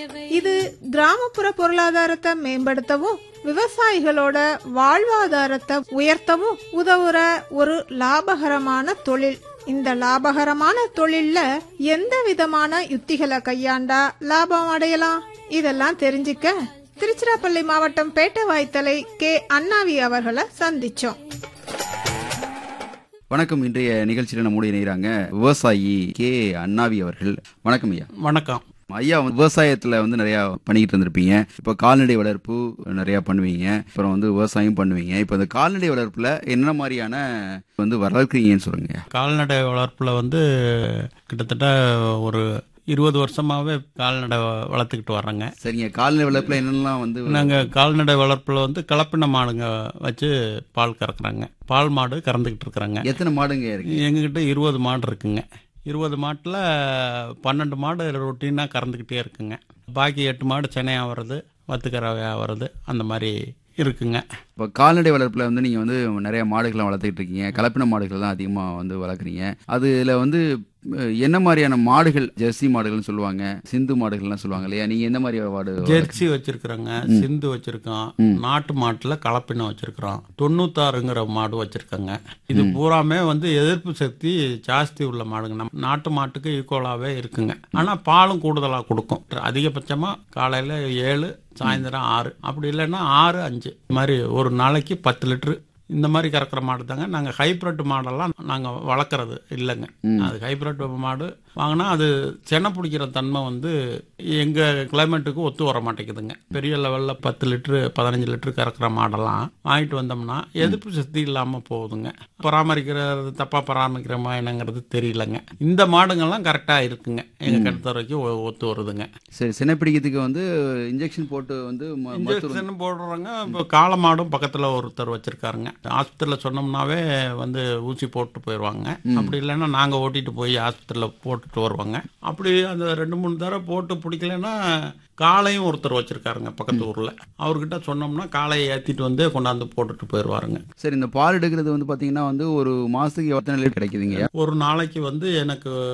இது கிராமப்புற பொருளாதாரத்தை மேம்படுத்தவும் விவசாயிகளோட வாழ்வாதாரத்தை உயர்த்தவும் உதவுற ஒரு லாபகரமான தொழில் இந்த லாபகரமான தொழில்ல எந்த விதமான யுத்திகளை கையாண்டா லாபம் அடையலாம் இதெல்லாம் தெரிஞ்சுக்க திருச்சிராப்பள்ளி மாவட்டம் பேட்டவாய்த்தலை கே அண்ணாவி அவர்களை சந்திச்சோம் வணக்கம் இன்றைய நிகழ்ச்சியில் நம்முடைய இணைகிறாங்க விவசாயி கே அண்ணாவி அவர்கள் வணக்கம் ஐயா வணக்கம் ஐயா வந்து விவசாயத்துல வந்து நிறைய பண்ணிக்கிட்டு இருந்திருப்பீங்க இப்போ கால்நடை வளர்ப்பு நிறைய பண்ணுவீங்க அப்புறம் வந்து விவசாயம் பண்ணுவீங்க இப்போ இந்த கால்நடை வளர்ப்புல என்ன மாதிரியான வந்து வளர்க்குறீங்கன்னு சொல்லுங்க கால்நடை வளர்ப்பில் வந்து கிட்டத்தட்ட ஒரு இருபது வருஷமாகவே கால்நடை வ- வளர்த்துக்கிட்டு வர்றேங்க சரிங்க கால்நடை வளர்ப்புல என்னெல்லாம் வந்து நாங்கள் கால்நடை வளர்ப்பில் வந்து கலப்பின மாடுங்க வச்சு பால் கறக்குறாங்க பால் மாடு கறந்துக்கிட்டு இருக்கிறாங்க எத்தனை மாடுங்க இருக்கு எங்ககிட்ட இருபது மாடு இருக்குங்க இருபது மாட்டில் பன்னெண்டு மாடு ரொட்டீனாக கறந்துக்கிட்டே இருக்குங்க பாக்கி எட்டு மாடு சென்னையாக வருது வத்துக்கறவையாக வருது அந்த மாதிரி இருக்குங்க இப்போ கால்நடை வளர்ப்புல வந்து நீங்க வந்து நிறைய மாடுகளை வளர்த்துக்கிட்டு இருக்கீங்க கலப்பின மாடுகள் தான் அதிகமா வந்து வளர்க்குறீங்க அதுல வந்து அஹ், என்ன மாதிரியான மாடுகள் ஜெர்சி மாடுகள்னு சொல்லுவாங்க சிந்து மாடுகள்லாம் சொல்லுவாங்க இல்லையா நீங்க எந்த மாதிரி மாடு ஜெர்சி வச்சிருக்கிறோங்க சிந்து வச்சிருக்கோம் நாட்டு மாட்டுல கலப்பினம் வச்சிருக்கிறோம் தொண்ணூத்தாறுங்கிற மாடு வச்சிருக்கோங்க இது பூராமே வந்து எதிர்ப்பு சக்தி ஜாஸ்தி உள்ள மாடுங்க நம்ம நாட்டு மாட்டுக்கு ஈக்குவலாவே இருக்குங்க ஆனா பாலும் கூடுதலா கொடுக்கும் அதிகபட்சமா காலையில ஏழு சாயந்தரம் ஆறு அப்படி இல்லைன்னா ஆறு அஞ்சு இது மாதிரி ஒரு நாளைக்கு பத்து லிட்டரு இந்த மாதிரி கறக்கிற மாடு தாங்க நாங்கள் ஹைப்ரிட் மாடெல்லாம் நாங்கள் வளர்க்குறது இல்லைங்க அது ஹைப்ரிட் மாடு வாங்கினா அது செனை பிடிக்கிற தன்மை வந்து எங்கள் கிளைமேட்டுக்கு ஒத்து வர மாட்டேங்குதுங்க பெரிய லெவலில் பத்து லிட்ரு பதினஞ்சு லிட்ரு கறக்கிற மாடெல்லாம் வாங்கிட்டு வந்தோம்னா எதிர்ப்பு சக்தி இல்லாமல் போகுதுங்க பராமரிக்கிறது தப்பாக பராமரிக்கிறோமா என்னங்கிறது தெரியலங்க இந்த மாடுங்கள்லாம் கரெக்டாக இருக்குங்க எங்கள் கருத்து வரைக்கும் ஒ- ஒத்து வருதுங்க சரி சினைப்பிடிக்கிறதுக்கு வந்து இன்ஜெக்ஷன் போட்டு வந்து ம- மருத்துவ இன்ஜெக்ஷன் போடுறாங்க இப்போ காளை மாடும் பக்கத்தில் ஒருத்தர் வச்சிருக்காருங்க ஹாஸ்பிட்டலில் சொன்னோம்னாவே வந்து ஊசி போட்டு போயிடுவாங்க அப்படி இல்லைன்னா நாங்கள் ஓட்டிட்டு போய் ஹாஸ்பிட்டலில் போட்டுட்டு வருவாங்க அப்படி அந்த ரெண்டு மூணு தடவை போட்டு பிடிக்கலன்னா காளையும் ஒருத்தர் வச்சிருக்காருங்க பக்கத்து ஊரில் அவர்கிட்ட சொன்னோம்னா காளையை ஏற்றிட்டு வந்து கொண்டாந்து போட்டுட்டு போயிடுவாருங்க சரி இந்த பால் எடுக்கிறது வந்து பாத்தீங்கன்னா வந்து ஒரு மாசத்துக்கு எத்தனை லிட்டர் கிடைக்குதுங்க ஒரு நாளைக்கு வந்து எனக்கு